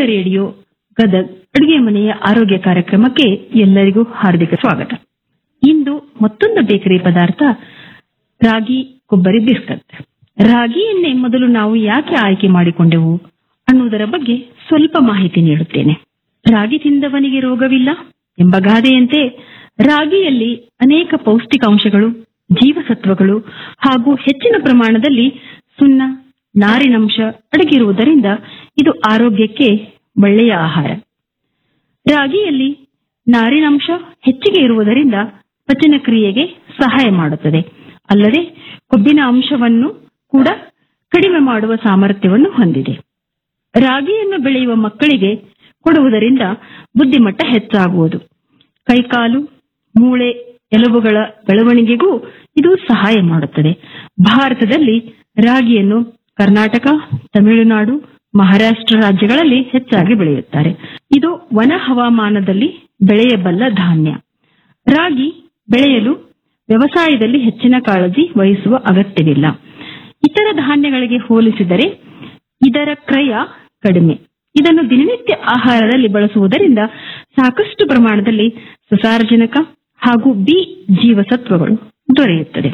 radio Gadag ಅಡುಗೆ ಮನೆಯ ಆರೋಗ್ಯ ಕಾರ್ಯಕ್ರಮಕ್ಕೆ ಎಲ್ಲರಿಗೂ ಹಾರ್ದಿಕ ಸ್ವಾಗತ ಇಂದು ಮತ್ತೊಂದು ಬೇಕರಿ ಪದಾರ್ಥ ರಾಗಿ ಕೊಬ್ಬರಿ ಬಿಸ್ಕತ್ ರಾಗಿಯನ್ನೇ ಮೊದಲು ನಾವು ಯಾಕೆ ಆಯ್ಕೆ ಮಾಡಿಕೊಂಡೆವು ಅನ್ನುವುದರ ಬಗ್ಗೆ ಸ್ವಲ್ಪ ಮಾಹಿತಿ ನೀಡುತ್ತೇನೆ ರಾಗಿ ತಿಂದವನಿಗೆ ರೋಗವಿಲ್ಲ ಎಂಬ ಗಾದೆಯಂತೆ ರಾಗಿಯಲ್ಲಿ ಅನೇಕ ಪೌಷ್ಟಿಕಾಂಶಗಳು ಜೀವಸತ್ವಗಳು ಹಾಗೂ ಹೆಚ್ಚಿನ ಪ್ರಮಾಣದಲ್ಲಿ ಸುಣ್ಣ ನಾರಿನಂಶ ಅಡಗಿರುವುದರಿಂದ ಇದು ಆರೋಗ್ಯಕ್ಕೆ ಒಳ್ಳೆಯ ಆಹಾರ ರಾಗಿಯಲ್ಲಿ ನಾರಿನಂಶ ಹೆಚ್ಚಿಗೆ ಇರುವುದರಿಂದ ಪಚನ ಕ್ರಿಯೆಗೆ ಸಹಾಯ ಮಾಡುತ್ತದೆ ಅಲ್ಲದೆ ಕೊಬ್ಬಿನ ಅಂಶವನ್ನು ಕೂಡ ಕಡಿಮೆ ಮಾಡುವ ಸಾಮರ್ಥ್ಯವನ್ನು ಹೊಂದಿದೆ ರಾಗಿಯನ್ನು ಬೆಳೆಯುವ ಮಕ್ಕಳಿಗೆ ಕೊಡುವುದರಿಂದ ಬುದ್ಧಿಮಟ್ಟ ಹೆಚ್ಚಾಗುವುದು ಕೈಕಾಲು ಮೂಳೆ ಎಲುಬುಗಳ ಬೆಳವಣಿಗೆಗೂ ಇದು ಸಹಾಯ ಮಾಡುತ್ತದೆ ಭಾರತದಲ್ಲಿ ರಾಗಿಯನ್ನು ಕರ್ನಾಟಕ ತಮಿಳುನಾಡು ಮಹಾರಾಷ್ಟ್ರ ರಾಜ್ಯಗಳಲ್ಲಿ ಹೆಚ್ಚಾಗಿ ಬೆಳೆಯುತ್ತಾರೆ ಇದು ವನ ಹವಾಮಾನದಲ್ಲಿ ಬೆಳೆಯಬಲ್ಲ ಧಾನ್ಯ ರಾಗಿ ಬೆಳೆಯಲು ವ್ಯವಸಾಯದಲ್ಲಿ ಹೆಚ್ಚಿನ ಕಾಳಜಿ ವಹಿಸುವ ಅಗತ್ಯವಿಲ್ಲ ಇತರ ಧಾನ್ಯಗಳಿಗೆ ಹೋಲಿಸಿದರೆ ಇದರ ಕ್ರಯ ಕಡಿಮೆ ಇದನ್ನು ದಿನನಿತ್ಯ ಆಹಾರದಲ್ಲಿ ಬಳಸುವುದರಿಂದ ಸಾಕಷ್ಟು ಪ್ರಮಾಣದಲ್ಲಿ ಸಸಾರಜನಕ ಹಾಗೂ ಬಿ ಜೀವಸತ್ವಗಳು ದೊರೆಯುತ್ತದೆ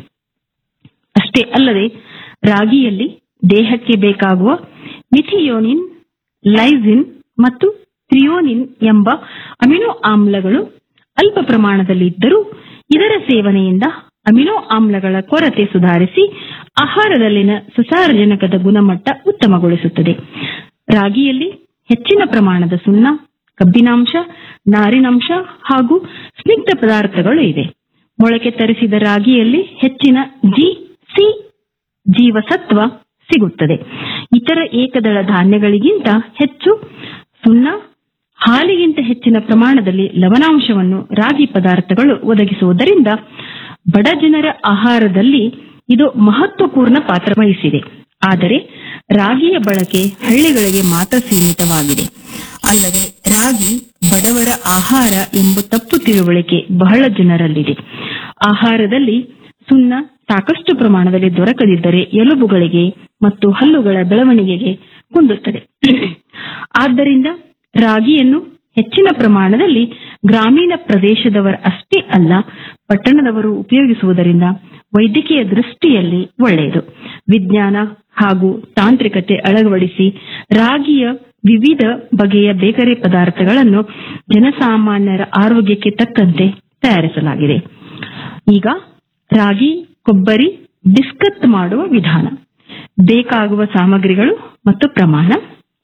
ಅಷ್ಟೇ ಅಲ್ಲದೆ ರಾಗಿಯಲ್ಲಿ ದೇಹಕ್ಕೆ ಬೇಕಾಗುವ ಮಿಥಿಯೋನಿನ್ ಲೈಸಿನ್ ಮತ್ತು ಥ್ರಿಯೋನಿನ್ ಎಂಬ ಅಮಿನೋ ಆಮ್ಲಗಳು ಅಲ್ಪ ಪ್ರಮಾಣದಲ್ಲಿ ಇದ್ದರೂ ಇದರ ಸೇವನೆಯಿಂದ ಅಮಿನೋ ಆಮ್ಲಗಳ ಕೊರತೆ ಸುಧಾರಿಸಿ ಆಹಾರದಲ್ಲಿನ ಸಸಾರಜನಕದ ಗುಣಮಟ್ಟ ಉತ್ತಮಗೊಳಿಸುತ್ತದೆ ರಾಗಿಯಲ್ಲಿ ಹೆಚ್ಚಿನ ಪ್ರಮಾಣದ ಸುಣ್ಣ ಕಬ್ಬಿನಾಂಶ ನಾರಿನಂಶ ಹಾಗೂ ಸ್ನಿಗ್ಧ ಪದಾರ್ಥಗಳು ಇವೆ ಮೊಳಕೆ ತರಿಸಿದ ರಾಗಿಯಲ್ಲಿ ಹೆಚ್ಚಿನ ಜಿ ಸಿ ಜೀವಸತ್ವ ಸಿಗುತ್ತದೆ ಇತರ ಏಕದಳ ಧಾನ್ಯಗಳಿಗಿಂತ ಹೆಚ್ಚು ಸುಣ್ಣ ಹಾಲಿಗಿಂತ ಹೆಚ್ಚಿನ ಪ್ರಮಾಣದಲ್ಲಿ ಲವಣಾಂಶವನ್ನು ರಾಗಿ ಪದಾರ್ಥಗಳು ಒದಗಿಸುವುದರಿಂದ ಬಡ ಜನರ ಆಹಾರದಲ್ಲಿ ಇದು ಮಹತ್ವಪೂರ್ಣ ಪಾತ್ರ ವಹಿಸಿದೆ ಆದರೆ ರಾಗಿಯ ಬಳಕೆ ಹಳ್ಳಿಗಳಿಗೆ ಮಾತ್ರ ಸೀಮಿತವಾಗಿದೆ ಅಲ್ಲದೆ ರಾಗಿ ಬಡವರ ಆಹಾರ ಎಂಬ ತಪ್ಪು ತಿಳುವಳಿಕೆ ಬಹಳ ಜನರಲ್ಲಿದೆ ಆಹಾರದಲ್ಲಿ ಸುಣ್ಣ ಸಾಕಷ್ಟು ಪ್ರಮಾಣದಲ್ಲಿ ದೊರಕದಿದ್ದರೆ ಎಲುಬುಗಳಿಗೆ ಮತ್ತು ಹಲ್ಲುಗಳ ಬೆಳವಣಿಗೆಗೆ ಕುಂದುತ್ತದೆ ಆದ್ದರಿಂದ ರಾಗಿಯನ್ನು ಹೆಚ್ಚಿನ ಪ್ರಮಾಣದಲ್ಲಿ ಗ್ರಾಮೀಣ ಪ್ರದೇಶದವರ ಅಷ್ಟೇ ಅಲ್ಲ ಪಟ್ಟಣದವರು ಉಪಯೋಗಿಸುವುದರಿಂದ ವೈದ್ಯಕೀಯ ದೃಷ್ಟಿಯಲ್ಲಿ ಒಳ್ಳೆಯದು ವಿಜ್ಞಾನ ಹಾಗೂ ತಾಂತ್ರಿಕತೆ ಅಳವಡಿಸಿ ರಾಗಿಯ ವಿವಿಧ ಬಗೆಯ ಬೇಕರಿ ಪದಾರ್ಥಗಳನ್ನು ಜನಸಾಮಾನ್ಯರ ಆರೋಗ್ಯಕ್ಕೆ ತಕ್ಕಂತೆ ತಯಾರಿಸಲಾಗಿದೆ ಈಗ ರಾಗಿ ಕೊಬ್ಬರಿ ಬಿಸ್ಕತ್ ಮಾಡುವ ವಿಧಾನ ಬೇಕಾಗುವ ಸಾಮಗ್ರಿಗಳು ಮತ್ತು ಪ್ರಮಾಣ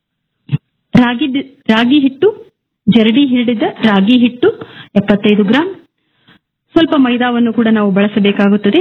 ರಾಗಿ ರಾಗಿ ಹಿಟ್ಟು ಜರಡಿ ಹಿಡಿದ ರಾಗಿ ಹಿಟ್ಟು ಎಪ್ಪತ್ತೈದು ಗ್ರಾಂ ಸ್ವಲ್ಪ ಮೈದಾವನ್ನು ಕೂಡ ನಾವು ಬಳಸಬೇಕಾಗುತ್ತದೆ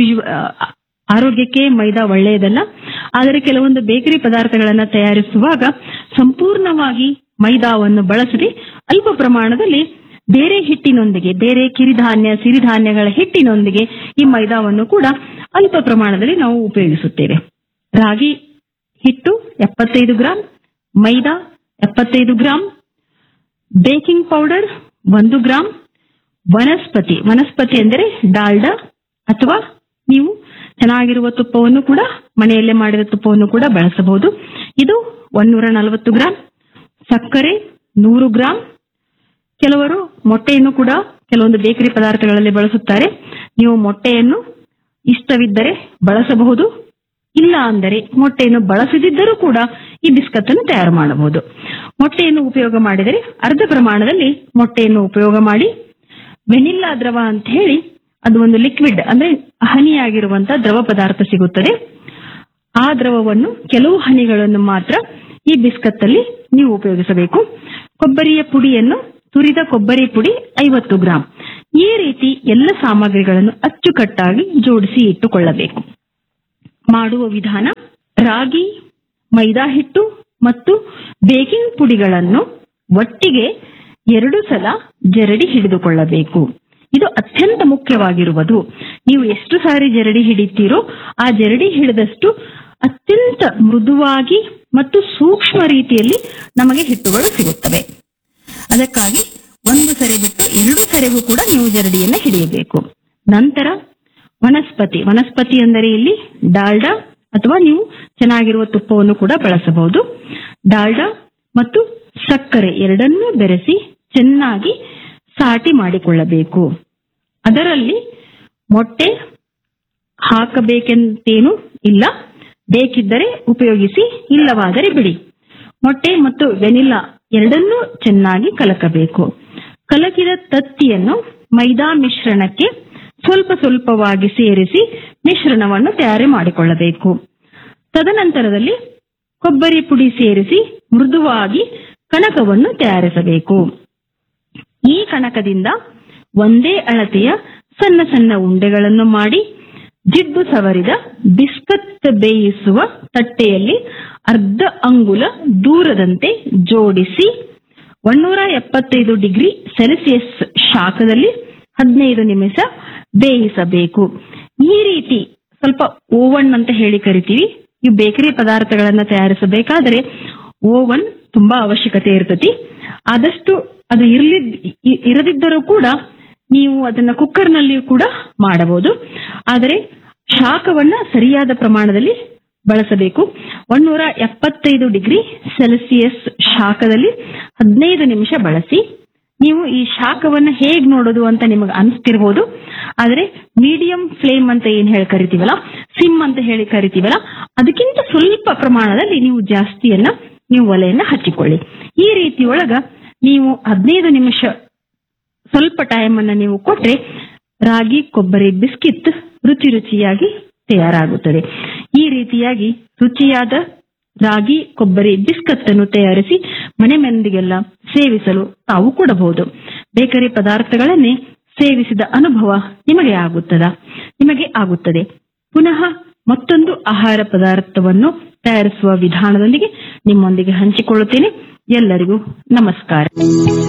ಆರೋಗ್ಯಕ್ಕೆ ಮೈದಾ ಒಳ್ಳೆಯದಲ್ಲ ಆದರೆ ಕೆಲವೊಂದು ಬೇಕರಿ ಪದಾರ್ಥಗಳನ್ನು ತಯಾರಿಸುವಾಗ ಸಂಪೂರ್ಣವಾಗಿ ಮೈದಾವನ್ನು ಬಳಸದೆ ಅಲ್ಪ ಪ್ರಮಾಣದಲ್ಲಿ ಬೇರೆ ಹಿಟ್ಟಿನೊಂದಿಗೆ ಬೇರೆ ಕಿರಿಧಾನ್ಯ ಸಿರಿಧಾನ್ಯಗಳ ಹಿಟ್ಟಿನೊಂದಿಗೆ ಈ ಮೈದಾವನ್ನು ಕೂಡ ಅಲ್ಪ ಪ್ರಮಾಣದಲ್ಲಿ ನಾವು ಉಪಯೋಗಿಸುತ್ತೇವೆ ರಾಗಿ ಹಿಟ್ಟು ಎಪ್ಪತ್ತೈದು ಗ್ರಾಂ ಮೈದಾ ಎಪ್ಪತ್ತೈದು ಗ್ರಾಂ ಬೇಕಿಂಗ್ ಪೌಡರ್ ಒಂದು ಗ್ರಾಂ ವನಸ್ಪತಿ ವನಸ್ಪತಿ ಅಂದರೆ ಡಾಲ್ಡಾ ಅಥವಾ ನೀವು ಚೆನ್ನಾಗಿರುವ ತುಪ್ಪವನ್ನು ಕೂಡ ಮನೆಯಲ್ಲೇ ಮಾಡಿದ ತುಪ್ಪವನ್ನು ಕೂಡ ಬಳಸಬಹುದು ಇದು ಒಂದೂರ ನಲವತ್ತು ಗ್ರಾಂ ಸಕ್ಕರೆ ನೂರು ಗ್ರಾಂ ಕೆಲವರು ಮೊಟ್ಟೆಯನ್ನು ಕೂಡ ಕೆಲವೊಂದು ಬೇಕರಿ ಪದಾರ್ಥಗಳಲ್ಲಿ ಬಳಸುತ್ತಾರೆ ನೀವು ಮೊಟ್ಟೆಯನ್ನು ಇಷ್ಟವಿದ್ದರೆ ಬಳಸಬಹುದು ಇಲ್ಲ ಅಂದರೆ ಮೊಟ್ಟೆಯನ್ನು ಬಳಸದಿದ್ದರೂ ಕೂಡ ಈ ಬಿಸ್ಕತ್ ಅನ್ನು ತಯಾರು ಮಾಡಬಹುದು ಮೊಟ್ಟೆಯನ್ನು ಉಪಯೋಗ ಮಾಡಿದರೆ ಅರ್ಧ ಪ್ರಮಾಣದಲ್ಲಿ ಮೊಟ್ಟೆಯನ್ನು ಉಪಯೋಗ ಮಾಡಿ ವೆನಿಲ್ಲಾ ದ್ರವ ಅಂತ ಹೇಳಿ ಅದು ಒಂದು ಲಿಕ್ವಿಡ್ ಅಂದ್ರೆ ಹನಿಯಾಗಿರುವಂತಹ ದ್ರವ ಪದಾರ್ಥ ಸಿಗುತ್ತದೆ ಆ ದ್ರವವನ್ನು ಕೆಲವು ಹನಿಗಳನ್ನು ಮಾತ್ರ ಈ ಬಿಸ್ಕತ್ ಅಲ್ಲಿ ನೀವು ಉಪಯೋಗಿಸಬೇಕು ಕೊಬ್ಬರಿಯ ಪುಡಿಯನ್ನು ತುರಿದ ಕೊಬ್ಬರಿ ಪುಡಿ ಐವತ್ತು ಗ್ರಾಂ ಈ ರೀತಿ ಎಲ್ಲ ಸಾಮಗ್ರಿಗಳನ್ನು ಅಚ್ಚುಕಟ್ಟಾಗಿ ಜೋಡಿಸಿ ಇಟ್ಟುಕೊಳ್ಳಬೇಕು ಮಾಡುವ ವಿಧಾನ ರಾಗಿ ಮೈದಾ ಹಿಟ್ಟು ಮತ್ತು ಬೇಕಿಂಗ್ ಪುಡಿಗಳನ್ನು ಒಟ್ಟಿಗೆ ಎರಡು ಸಲ ಜರಡಿ ಹಿಡಿದುಕೊಳ್ಳಬೇಕು ಇದು ಅತ್ಯಂತ ಮುಖ್ಯವಾಗಿರುವುದು ನೀವು ಎಷ್ಟು ಸಾರಿ ಜರಡಿ ಹಿಡಿತೀರೋ ಆ ಜರಡಿ ಹಿಡಿದಷ್ಟು ಅತ್ಯಂತ ಮೃದುವಾಗಿ ಮತ್ತು ಸೂಕ್ಷ್ಮ ರೀತಿಯಲ್ಲಿ ನಮಗೆ ಹಿಟ್ಟುಗಳು ಸಿಗುತ್ತವೆ ಅದಕ್ಕಾಗಿ ಒಂದು ಸರಿ ಬಿಟ್ಟು ಎರಡು ಸರಿಗೂ ಕೂಡ ನೀವು ಜರಡಿಯನ್ನ ಹಿಡಿಯಬೇಕು ನಂತರ ವನಸ್ಪತಿ ವನಸ್ಪತಿ ಅಂದರೆ ಇಲ್ಲಿ ಡಾಲ್ಡಾ ಅಥವಾ ನೀವು ಚೆನ್ನಾಗಿರುವ ತುಪ್ಪವನ್ನು ಕೂಡ ಬಳಸಬಹುದು ಡಾಲ್ಡಾ ಮತ್ತು ಸಕ್ಕರೆ ಎರಡನ್ನೂ ಬೆರೆಸಿ ಚೆನ್ನಾಗಿ ಸಾಟಿ ಮಾಡಿಕೊಳ್ಳಬೇಕು ಅದರಲ್ಲಿ ಮೊಟ್ಟೆ ಹಾಕಬೇಕೆಂತೇನು ಇಲ್ಲ ಬೇಕಿದ್ದರೆ ಉಪಯೋಗಿಸಿ ಇಲ್ಲವಾದರೆ ಬಿಡಿ ಮೊಟ್ಟೆ ಮತ್ತು ವೆನಿಲಾ ಎರಡನ್ನೂ ಚೆನ್ನಾಗಿ ಕಲಕಬೇಕು ಕಲಕಿದ ತತ್ತಿಯನ್ನು ಮೈದಾ ಮಿಶ್ರಣಕ್ಕೆ ಸ್ವಲ್ಪ ಸ್ವಲ್ಪವಾಗಿ ಸೇರಿಸಿ ಮಿಶ್ರಣವನ್ನು ತಯಾರಿ ಮಾಡಿಕೊಳ್ಳಬೇಕು ತದನಂತರದಲ್ಲಿ ಕೊಬ್ಬರಿ ಪುಡಿ ಸೇರಿಸಿ ಮೃದುವಾಗಿ ಕನಕವನ್ನು ತಯಾರಿಸಬೇಕು ಈ ಕನಕದಿಂದ ಒಂದೇ ಅಳತೆಯ ಸಣ್ಣ ಸಣ್ಣ ಉಂಡೆಗಳನ್ನು ಮಾಡಿ ಜಿಡ್ಡು ಸವರಿದ ಬಿಸ್ಕತ್ ಬೇಯಿಸುವ ತಟ್ಟೆಯಲ್ಲಿ ಅರ್ಧ ಅಂಗುಲ ದೂರದಂತೆ ಜೋಡಿಸಿ ಒನ್ನೂರ ಎಪ್ಪತ್ತೈದು ಡಿಗ್ರಿ ಸೆಲ್ಸಿಯಸ್ ಶಾಖದಲ್ಲಿ ಹದಿನೈದು ನಿಮಿಷ ಬೇಯಿಸಬೇಕು ಈ ರೀತಿ ಸ್ವಲ್ಪ ಓವನ್ ಅಂತ ಹೇಳಿ ಕರಿತೀವಿ ಈ ಬೇಕರಿ ಪದಾರ್ಥಗಳನ್ನ ತಯಾರಿಸಬೇಕಾದರೆ ಓವನ್ ತುಂಬಾ ಅವಶ್ಯಕತೆ ಇರ್ತತಿ ಆದಷ್ಟು ಅದು ಇರ್ಲಿದ್ ಇ- ಇರದಿದ್ದರೂ ಕೂಡ ನೀವು ಅದನ್ನ ಕುಕ್ಕರ್ ನಲ್ಲಿಯೂ ಕೂಡ ಮಾಡಬಹುದು ಆದರೆ ಶಾಖವನ್ನ ಸರಿಯಾದ ಪ್ರಮಾಣದಲ್ಲಿ ಬಳಸಬೇಕು ಒನ್ನೂರ ಎಪ್ಪತ್ತೈದು ಡಿಗ್ರಿ ಸೆಲ್ಸಿಯಸ್ ಶಾಖದಲ್ಲಿ ಹದಿನೈದು ನಿಮಿಷ ಬಳಸಿ ನೀವು ಈ ಶಾಖವನ್ನ ಹೇಗ್ ನೋಡೋದು ಅಂತ ನಿಮಗೆ ಅನಿಸ್ತಿರ್ಬೋದು ಆದ್ರೆ ಮೀಡಿಯಂ ಫ್ಲೇಮ್ ಅಂತ ಏನ್ ಹೇಳಿ ಕರಿತೀವಲ್ಲ ಸಿಮ್ ಅಂತ ಹೇಳಿ ಕರಿತೀವಲ್ಲ ಅದಕ್ಕಿಂತ ಸ್ವಲ್ಪ ಪ್ರಮಾಣದಲ್ಲಿ ನೀವು ಜಾಸ್ತಿಯನ್ನ ನೀವು ಒಲೆಯನ್ನ ಹಚ್ಚಿಕೊಳ್ಳಿ ಈ ರೀತಿ ಒಳಗ ನೀವು ಹದಿನೈದು ನಿಮಿಷ ಸ್ವಲ್ಪ ಟೈಮ್ ಅನ್ನ ನೀವು ಕೊಟ್ರೆ ರಾಗಿ ಕೊಬ್ಬರಿ ಬಿಸ್ಕಿಟ್ ರುಚಿ ರುಚಿಯಾಗಿ ತಯಾರಾಗುತ್ತದೆ ಈ ರೀತಿಯಾಗಿ ರುಚಿಯಾದ ರಾಗಿ ಕೊಬ್ಬರಿ ಬಿಸ್ಕತ್ ಅನ್ನು ತಯಾರಿಸಿ ಮನೆ ಮಂದಿಗೆಲ್ಲ ಸೇವಿಸಲು ತಾವು ಕೊಡಬಹುದು ಬೇಕರಿ ಪದಾರ್ಥಗಳನ್ನೇ ಸೇವಿಸಿದ ಅನುಭವ ನಿಮಗೆ ಆಗುತ್ತದ ನಿಮಗೆ ಆಗುತ್ತದೆ ಪುನಃ ಮತ್ತೊಂದು ಆಹಾರ ಪದಾರ್ಥವನ್ನು ತಯಾರಿಸುವ ವಿಧಾನದೊಂದಿಗೆ ನಿಮ್ಮೊಂದಿಗೆ ಹಂಚಿಕೊಳ್ಳುತ್ತೇನೆ ಎಲ್ಲರಿಗೂ ನಮಸ್ಕಾರ